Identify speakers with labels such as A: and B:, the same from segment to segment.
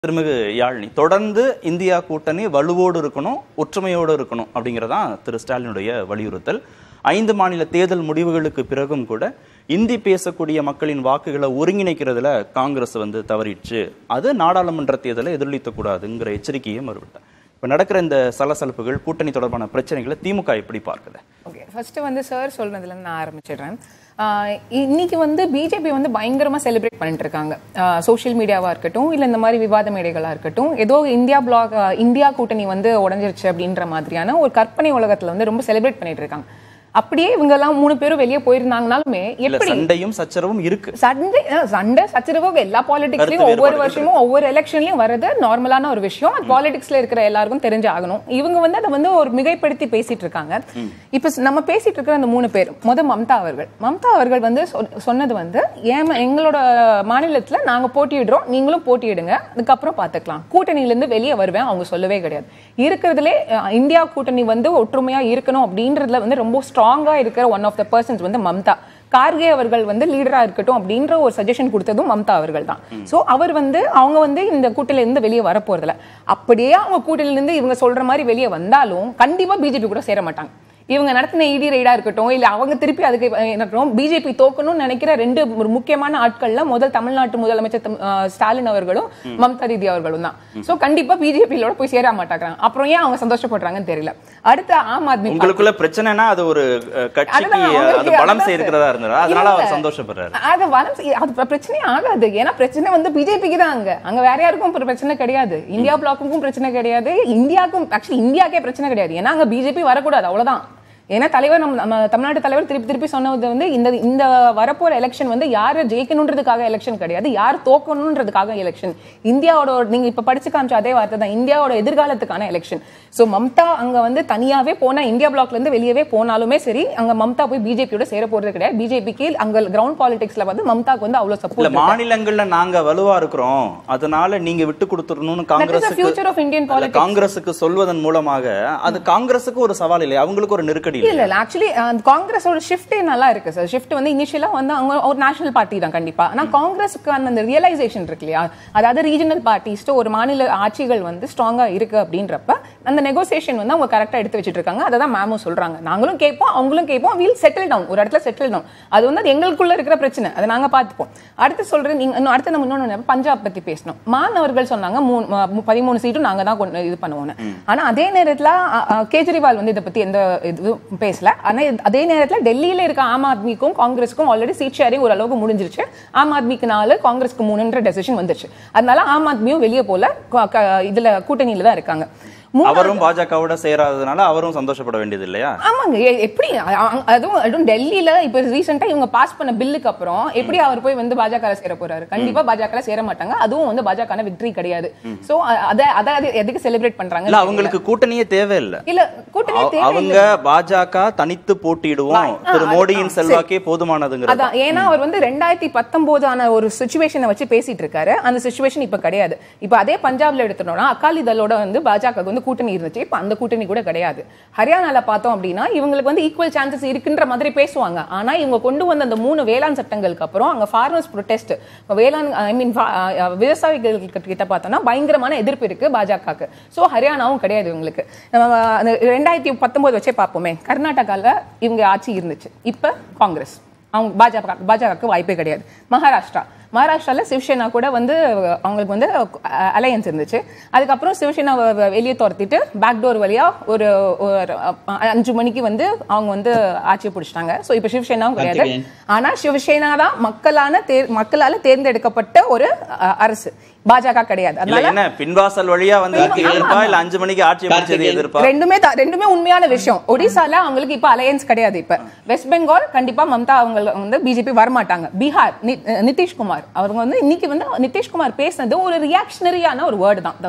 A: திருமிகு யாழ்னி தொடர்ந்து இந்தியா கூட்டணி வலுவோடு இருக்கணும் ஒற்றுமையோடு இருக்கணும் அப்படிங்கிறதான் திரு ஸ்டாலினுடைய வலியுறுத்தல் ஐந்து மாநில தேர்தல் முடிவுகளுக்கு பிறகும் கூட இந்தி பேசக்கூடிய மக்களின் வாக்குகளை ஒருங்கிணைக்கிறதுல காங்கிரஸ் வந்து தவறிடுச்சு அது நாடாளுமன்ற தேர்தலை எதிரொலித்தக்கூடாதுங்கிற எச்சரிக்கையை மறுவிட்டார் இப்போ நடக்கிற இந்த சலசலப்புகள் கூட்டணி தொடர்பான பிரச்சனைகளை திமுக எப்படி பார்க்குது
B: ஓகே ஃபர்ஸ்ட் வந்து சார் சொல்றதுல இருந்து நான் ஆரம்பிச்சிடுறேன் ஆஹ் இன்னைக்கு வந்து பிஜேபி வந்து பயங்கரமா செலிப்ரேட் பண்ணிட்டு இருக்காங்க சோஷியல் மீடியாவா இருக்கட்டும் இல்ல இந்த மாதிரி விவாத மேடைகளா இருக்கட்டும் ஏதோ இந்தியா பிளாக் இந்தியா கூட்டணி வந்து உடஞ்சிருச்சு அப்படின்ற மாதிரியான ஒரு கற்பனை உலகத்துல வந்து ரொம்ப செலிப்ரேட் பண்ணிட்டு இருக்காங்க அப்படியே இவங்க எல்லாம் மூணு பேரும் வெளியே போயிருந்தாங்கனாலுமே
A: இல்ல
B: எப்படி
A: சண்டையும் சச்சரவும் இருக்கு
B: சண்டை அஹ் சண்டை சச்சரவு எல்லா பாலிடிக்ஸ்லயும்
A: கருத்து
B: ஒவ்வொரு
A: வேறுபாடு
B: வருஷமும் ஒவ்வொரு எலெக்ஷன்லயும் வர்றது நார்மலான ஒரு விஷயம் அது பாலிடிக்ஸ்ல இருக்கிற எல்லாருக்கும் தெரிஞ்சு ஆகணும் இவங்க வந்து அதை வந்து ஒரு மிகைப்படுத்தி பேசிட்டு இருக்காங்க இப்ப ஸ்- நம்ம பேசிட்டு இருக்கிற அந்த மூணு பேர் முத மம்தா அவர்கள் மம்தா அவர்கள் வந்து சொ- சொன்னது வந்து ஏன் எங்களோட மாநிலத்துல நாங்க போட்டியிடுறோம் நீங்களும் போட்டியிடுங்க அதுக்கப்புறம் பாத்துக்கலாம் கூட்டணியில இருந்து வெளியே வருவேன் அவங்க சொல்லவே கிடையாது இருக்கிறதுலே அஹ், இந்தியா கூட்டணி வந்து ஒற்றுமையா இருக்கணும் அப்படின்றதுல வந்து ரொம்ப ஸ்ட்ராங்கா இருக்கிற ஒன் ஆஃப் த பர்சன்ஸ் வந்து மம்தா கார்கே அவர்கள் வந்து லீடரா இருக்கட்டும் அப்படின்ற ஒரு சஜஷன் கொடுத்ததும் மம்தா அவர்கள் தான் சோ அவர் வந்து அவங்க வந்து இந்த கூட்டணியில இருந்து வெளியே வர போறதில்ல அப்படியே அவங்க கூட்டணியில இருந்து இவங்க சொல்ற மாதிரி வெளியே வந்தாலும் கண்டிப்பா பிஜேபி கூட சேர மாட்டாங்க இவங்க நடத்தின இடி ரைடா இருக்கட்டும் இல்ல அவங்க திருப்பி அதுக்கு இருக்கட்டும் பிஜேபி தோக்கணும்னு நினைக்கிற ரெண்டு ஒரு முக்கியமான ஆட்கள்ல முதல் தமிழ்நாட்டு முதலமைச்சர் தம்- அஹ் ஸ்டாலின் அவர்களும் மம்தா தீதி அவர்களும் தான் சோ கண்டிப்பா பிஜேபியோட போய் சேர மாட்டாங்க அப்புறம் ஏன் அவங்க சந்தோஷப்படுறாங்கன்னு தெரியல அடுத்து ஆம் ஆத்மி party.
A: உங்களுக்குள்ள பிரச்சனைனா அது ஒரு அஹ், கட்சிக்கு
B: அதுதான் அவங்களுக்கு
A: அது பலம்
B: அதுதான்
A: சேர்க்கிறதா
B: சார்.
A: இருந்ததா அதனால
B: இல்ல.
A: அவர் சந்தோஷப்படுறாரு
B: அது வரம் செய்- அது பிர- பிரச்சனையே ஆகாது ஏன்னா பிரச்சனை வந்து பிஜேபிக்கு தான் அங்க அங்க வேற யாருக்கும் பிர- பிரச்சனை கிடையாது இந்தியா பிளாக்குக்கும் பிரச்சனை கிடையாது இந்தியாவுக்கும் ஆக்சுவலி இந்தியாக்கே பிரச்சனை கிடையாது ஏன்னா அங்க பிஜேபி வரக்கூடாது அவ்வளவுதான் ஏன்னா தலைவர் நம்ம நம்ம தமிழ்நாட்டு தலைவர் திருப்பி திருப்பி சொன்னது வந்து இந்த இந்த வரப்போற எலெக்ஷன் வந்து யார் ஜெயிக்கணுன்றதுக்காக எலெக்ஷன் கிடையாது யார் தோக்கணுன்றதுக்காக எலெக்ஷன் இந்தியாவோட ஒரு- நீங்க இப்ப படிச்சு காமிச்ச அதே வார்த்தை தான் இந்தியாவோட எதிர்காலத்துக்கான எலெக்ஷன் சோ மம்தா அங்க வந்து தனியாவே போனா இந்தியா பிளாக்ல இருந்து வெளியவே போனாலுமே சரி அங்க மம்தா போய் பிஜேபியோட சேர போறது கிடையாது பிஜேபிக்கு அங்க கிரவுண்ட் பாலிடிக்ஸ்ல வந்து மம்தாக்கு வந்து அவ்வளவு
A: இல்ல
B: சப்போர்ட்
A: மாநிலங்கள்ல நாங்க வலுவா இருக்கிறோம் அதனால நீங்க விட்டு கொடுத்துடணும்னு காங்கிரஸுக்கு
B: future of Indian
A: இல்ல,
B: politics.
A: காங்கிரஸுக்கு சொல்வதன் மூலமாக அது காங்கிரஸுக்கு ஒரு சவால் இல்லை அவங்களுக்கு ஒரு நெருக்கடி
B: இல்ல
A: இல்லை
B: இல்ல ஆக்சுவலி காங்கிரஸோட ஷிஃப்டே நல்லா இருக்கு சார் ஷிஃப்ட் வந்து இனிஷியலா வந்து அவங்க ஒரு நேஷனல் பார்ட்டி தான் கண்டிப்பா ஆனா காங்கிரஸுக்கான அந்த ரியலைசேஷன் இருக்கு இல்லையா அதாவது ரீஜனல் பார்ட்டிஸ் ஒரு மாநில ஆட்சிகள் வந்து ஸ்ட்ராங்கா இருக்கு அப்படின்றப்ப அந்த நெகோசியேஷன் வந்து அவங்க கரெக்டா எடுத்து வச்சிட்டு இருக்காங்க அதை தான் மேமும் சொல்றாங்க நாங்களும் கேட்போம் அவங்களும் கேட்போம் வீல் செட்டில் டவுன் ஒரு இடத்துல செட்டில் டவுன் அது வந்து அது எங்களுக்குள்ள இருக்கிற பிரச்சனை அதை நாங்க பார்த்துப்போம் அடுத்து சொல்றது நீங்க இன்னும் அடுத்து நம்ம இன்னொன்னு பஞ்சாப் பத்தி பேசணும் மான் அவர்கள் சொன்னாங்க மூணு ம- பதிமூணு சீட்டும் நாங்க தான் கொண்டு இது பண்ணுவோம் ஆனா அதே நேரத்துல அ, அ, கேஜ்ரிவால் வந்து இதை பத்தி எந்த இதுவும் பேசல ஆனா இது- அதே நேரத்துல டெல்லியில இருக்க ஆம் ஆத்மிக்கும் காங்கிரஸுக்கும் ஆல்ரெடி சீட் ஷேரிங் ஓரளவுக்கு முடிஞ்சிருச்சு ஆம் ஆத்மிக்கு நாலு காங்கிரஸ்க்கு மூணுன்ற டெசிஷன் வந்துருச்சு அதனால ஆம் ஆத்மியும் வெளியே போல க- க- இதுல கூட்டணியில தான் இருக்காங்க மூணாவது-
A: அவரும் பாஜகவோட சேராததுனால அவரும் சந்தோஷப்பட வேண்டியது இல்லையா
B: ஆமாங்க எ- எப்படி அ- அ- அதுவும் அதுவும் டெல்லியில இப்ப ரீசெண்டா இவங்க பாஸ் பண்ண பில்லுக்கு அப்புறம் எப்படி அவர் போய் வந்து பாஜக சேர போறாரு கண்டிப்பா பாஜக சேர மாட்டாங்க அதுவும் வந்து பாஜக விக்டரி கிடையாது சோ அ- அத அத அது எதுக்கு செலிப்ரேட் பண்றாங்க
A: இல்ல அவங்களுக்கு கூட்டணியே தேவையில்லை
B: இல்ல கூட்டணி
A: அவ-
B: தேவையில்லை.
A: அவங்க பாஜக தனித்து போட்டியிடுவோம் திரு மோடியின் செல்வாக்கே போதுமானதுங்கிறது
B: அதான் ஏன்னா அவர் வந்து ரெண்டாயிரத்தி பத்தொன்பதான ஒரு சுச்சுவேஷனை வச்சு பேசிட்டு இருக்காரு அந்த சுச்சுவேஷன் இப்ப கிடையாது இப்ப அதே பஞ்சாப்ல எடுத்துட்டோம்னா அகாலி தளோட வந்து பாஜக வந்து கூட்டணி இருந்துச்சு இப்ப அந்த கூட்டணி கூட கிடையாது ஹரியானால பார்த்தோம் அப்படின்னா இவங்களுக்கு வந்து ஈக்குவல் சான்சஸ் இருக்குன்ற மாதிரி பேசுவாங்க ஆனா இவங்க கொண்டு வந்த அந்த மூணு வேளாண் சட்டங்களுக்கு அப்புறம் அங்க ஃபார்மர்ஸ் ப்ரொடெஸ்ட் வேளாண் ஐ மீன் விவசாயிகள் கிட்ட பார்த்தோம்னா பயங்கரமான எதிர்ப்பு இருக்கு பாஜகவுக்கு சோ ஹரியானாவும் கிடையாது இவங்களுக்கு நம்ம அந்த ரெண்டாயிரத்தி பத்தொன்பது வச்சே பார்ப்போமே கர்நாடகால இவங்க ஆட்சி இருந்துச்சு இப்ப காங்கிரஸ் அவங்க பாஜக பாஜகவுக்கு வாய்ப்பே கிடையாது மகாராஷ்டிரா மகாராஷ்டிரால சிவசேனா கூட வந்து அவங்களுக்கு வந்து அலையன்ஸ் இருந்துச்சு அதுக்கப்புறம் சிவசேனா வெளியே துரத்திட்டு பேக்டோர் வழியா ஒரு ஒரு, அஹ், அஞ்சு மணிக்கு வந்து அவங்க வந்து ஆட்சியை பிடிச்சிட்டாங்க ஸோ இப்போ சிவசேனாவும் கிடையாது
C: கார்த்திகேயன்.
B: ஆனா சிவசேனா தான் மக்களான தேர் மக்களால தேர்ந்தெடுக்கப்பட்ட ஒரு அஹ், அரசு பாஜக கிடையாது
A: இல்ல
B: அதனால
A: என்ன பின்வாசல் வழியா வந்து எதிர்ப்பா இல்ல அஞ்சு மணிக்கு ஆட்சி பிடிச்சது
C: கார்த்திகேயன்.
A: எதிர்ப்பா
B: ரெண்டுமே த- ரெண்டுமே உண்மையான விஷயம் ஒடிசால அவங்களுக்கு இப்ப அலையன்ஸ் கிடையாது இப்ப வெஸ்ட் பெங்கால் கண்டிப்பா மம்தா அவங்க வந்து பிஜேபி வரமாட்டாங்க பீகார் நி- நிதிஷ்குமார் அவங்க வந்து இன்னைக்கு வந்து நிதிஷ்குமார் பேசுனது ஒரு ரியாக்ஷனரியான ஒரு வேர்டு தான் The-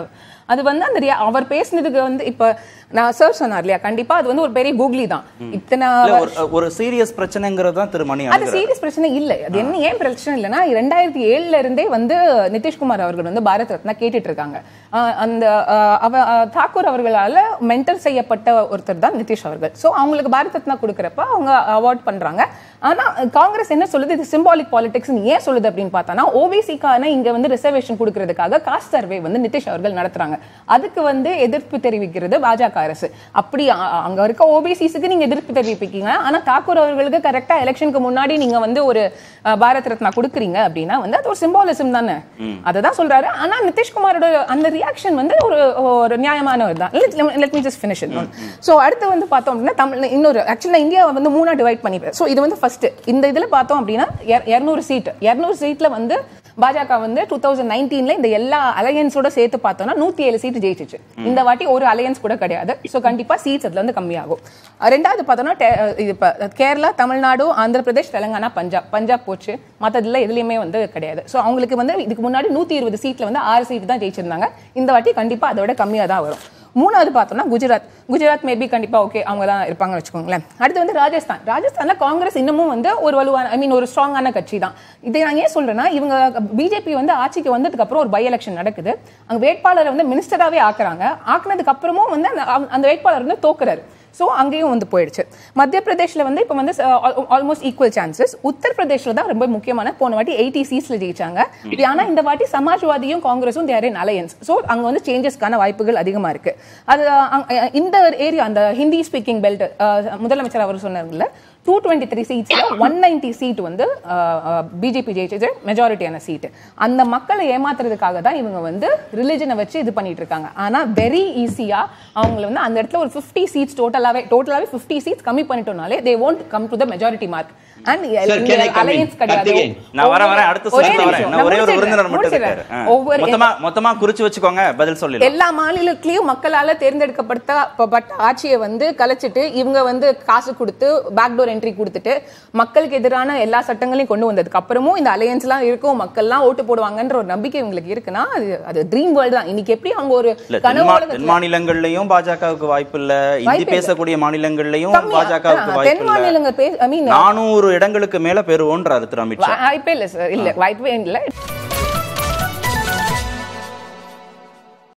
B: அது வந்து அந்த rea- அவர் பேசினதுக்கு வந்து இப்ப நான் சார் சொன்னார் இல்லையா கண்டிப்பா அது வந்து ஒரு பெரிய கூகுளி தான் இத்தனை
A: இல்ல, ஒரு ஒரு சீரியஸ் பிரச்சனைங்கிறது தான் திரு மணி
B: அது
A: அணுகிறார்
B: சீரியஸ் பிரச்சனை இல்ல அது என்ன ஏன் பிரச்சனை இல்லைன்னா ரெண்டாயிரத்தி ஏழுல இருந்தே வந்து நிதிஷ்குமார் அவர்கள் வந்து பாரத் ரத்னா கேட்டுட்டு இருக்காங்க ஆஹ் அந்த ஆஹ் அவ ஆஹ் தாக்கூர் அவர்களால மென்டர் செய்யப்பட்ட ஒருத்தர் தான் நிதிஷ் அவர்கள் சோ அவங்களுக்கு பாரத் ரத்னா கொடுக்கறப்ப அவங்க அவார்ட் பண்றாங்க ஆனா காங்கிரஸ் என்ன சொல்லுது இது சிம்பாலிக் பாலிடிக்ஸ் ஏன் சொல்லுது அப்படின்னு பார்த்தோம்னா ஓபிசிக்கான இங்க வந்து ரிசர்வேஷன் கொடுக்கறதுக்காக காஸ்ட் சர்வே வந்து நிதிஷ் அவர்கள் நடத்துறாங்க அதுக்கு வந்து எதிர்ப்பு தெரிவிக்கிறது பாஜக அரசு அப்படி அ- அ- அங்க இருக்க ஓபிசிஸுக்கு நீங்க எதிர்ப்பு தெரிவிப்பீங்க ஆனா தாக்கூர் அவர்களுக்கு கரெக்டா எலெக்ஷனுக்கு முன்னாடி நீங்க வந்து ஒரு அஹ், பாரத் ரத்னா கொடுக்குறீங்க அப்படின்னா வந்து அது ஒரு சிம்பாலிசம் தானே அததான் சொல்றாரு ஆனா நிதிஷ்குமாரோட அந்த ரியாக்ஷன் வந்து ஒரு ஒரு நியாயமானவர் தான் let me just finish so அடுத்து வந்து பார்த்தோம் அப்படின்னா தமிழ் இன்னொரு ஆக்சுவலா இந்தியா வந்து மூணா டிவைட் பண்ணி சோ இது வந்து ஃபர்ஸ்ட் இந்த இதுல பார்த்தோம் அப்படின்னா இருநூறு சீட் இருநூறு சீட்ல வந்து பாஜக வந்து டூ தௌசண்ட் நைன்டீன்ல இந்த எல்லா அலையன்ஸோட சேர்த்து பார்த்தோம்னா நூத்தி ஏழு சீட் ஜெயிச்சிச்சு இந்த வாட்டி ஒரு அலையன்ஸ் கூட கிடையாது சோ கண்டிப்பா சீட்ஸ் அதுல வந்து கம்மியாகும் அஹ் ரெண்டாவது பார்த்தோம்னா டே- இது இப்ப கேரளா தமிழ்நாடு ஆந்திர பிரதேஷ் தெலுங்கானா பஞ்சாப் பஞ்சாப் போச்சு மத்ததுல எதுலயுமே வந்து கிடையாது சோ அவங்களுக்கு வந்து இதுக்கு முன்னாடி நூத்தி இருபது சீட்ல வந்து ஆறு சீட் தான் ஜெயிச்சிருந்தாங்க இந்த வாட்டி கண்டிப்பா அதை விட கம்மியா தான் வரும் மூணாவது பார்த்தோம்னா குஜராத் குஜராத் மேபி கண்டிப்பா ஓகே அவங்க தான் இருப்பாங்கன்னு வச்சுக்கோங்களேன் அடுத்து வந்து ராஜஸ்தான் ராஜஸ்தான்ல காங்கிரஸ் இன்னமும் வந்து ஒரு வலுவான ஐ மீன் ஒரு ஸ்ட்ராங்கான கட்சி தான் இதை நான் ஏன் சொல்றேன்னா இவங்க பிஜேபி வந்து ஆட்சிக்கு வந்ததுக்கு அப்புறம் ஒரு பை எலெக்ஷன் நடக்குது அங்க வேட்பாளரை வந்து மினிஸ்டராவே ஆக்குறாங்க ஆக்குனதுக்கு அப்புறமும் வந்து அந்த அந்த வேட்பாளர் வந்து தோக்குறாரு சோ அங்கேயும் வந்து போயிடுச்சு மத்திய பிரதேஷ்ல வந்து இப்போ வந்து ஆல்மோஸ்ட் ஈக்குவல் சான்சஸ் உத்தரப்பிரதேஷ்ல தான் ரொம்ப முக்கியமான போன வாட்டி எயிட்டி சீட்ஸ்ல ஜெயிச்சாங்க இது ஆனா இந்த வாட்டி சமாஜ்வாதியும் காங்கிரஸும் தேர் இன் அலையன்ஸ் சோ அங்க வந்து சேஞ்சஸ்க்கான வாய்ப்புகள் அதிகமா இருக்கு அது அங்க- இந்த ஏரியா அந்த ஹிந்தி ஸ்பீக்கிங் பெல்ட் முதலமைச்சர் அவர் சொன்னார்ல டூ டுவெண்ட்டி த்ரீ சீட்ஸ்ல ஒன் நைன்டி சீட் வந்து பிஜேபி ஜெயிச்சது மெஜாரிட்டியான சீட் அந்த மக்களை ஏமாத்துறதுக்காக தான் இவங்க வந்து ரிலிஜனை வச்சு இது பண்ணிட்டு இருக்காங்க ஆனா வெரி ஈஸியா அவங்கள வந்து அந்த இடத்துல ஒரு 50 சீட்ஸ் டோட்டலாவே டோட்டலாவே 50 சீட்ஸ் கம்மி பண்ணிட்டோம்னாலே they won't come to the majority mark and
C: Sir, can I come in?
B: Alliance கிடையாது
C: கார்த்திகேயன்.
A: நான் வரேன் வரேன் அடுத்த
B: ஒரே
A: சுற்றுல வரேன்
B: நிமிஷம்.
A: நான் ஒரே ஒரு
B: முடிச்சிடுறேன்,
A: விருந்தினர் மட்டும்
B: முடிச்சிடுறேன்.
A: இருக்காரு ஆ.
B: ஒவ்வொரு
A: மொத்தமா மொத்தமா குறிச்சு வச்சுக்கோங்க பதில் சொல்லிடலாம்
B: எல்லா மாநிலத்திலயும் மக்களால தேர்ந்தெடுக்கப்பட்ட ஆட்சியை வந்து கலைச்சிட்டு இவங்க வந்து காசு கொடுத்து பேக்டோர் என்ட்ரி கொடுத்துட்டு மக்களுக்கு எதிரான எல்லா சட்டங்களையும் கொண்டு வந்ததுக்கு அப்புறமும் இந்த அலையன்ஸ் எல்லாம் இருக்கும் மக்கள்லாம் ஓட்டு போடுவாங்கன்ற ஒரு நம்பிக்கை இவங்களுக்கு இருக்குன்னா அது அது ட்ரீம் வேர்ல்டு தான் இன்னைக்கு எப்படி அவங்க ஒரு
A: இல்ல தென்
B: கனவு
A: மா-
B: உலகத்துல-
A: தென் மாநிலங்கள்லயும் பாஜகவுக்கு வாய்ப்பு இல்ல இந்தி
B: வாய்ப்பு இல்ல.
A: பேசக்கூடிய மாநிலங்கள்லயும்
B: கம்மியா-
A: பாஜகவுக்கு
B: ஆ,
A: வாய்ப்பு
B: தென்
A: இல்ல
B: மாநிலங்க ஐ மீன்
A: நானூறு இடங்களுக்கு மேல பெறுவோன்றாரு திரு அமித்ஷா
B: வாய்ப்பே இல்ல சார் இல்ல வாய்ப்பே இல்ல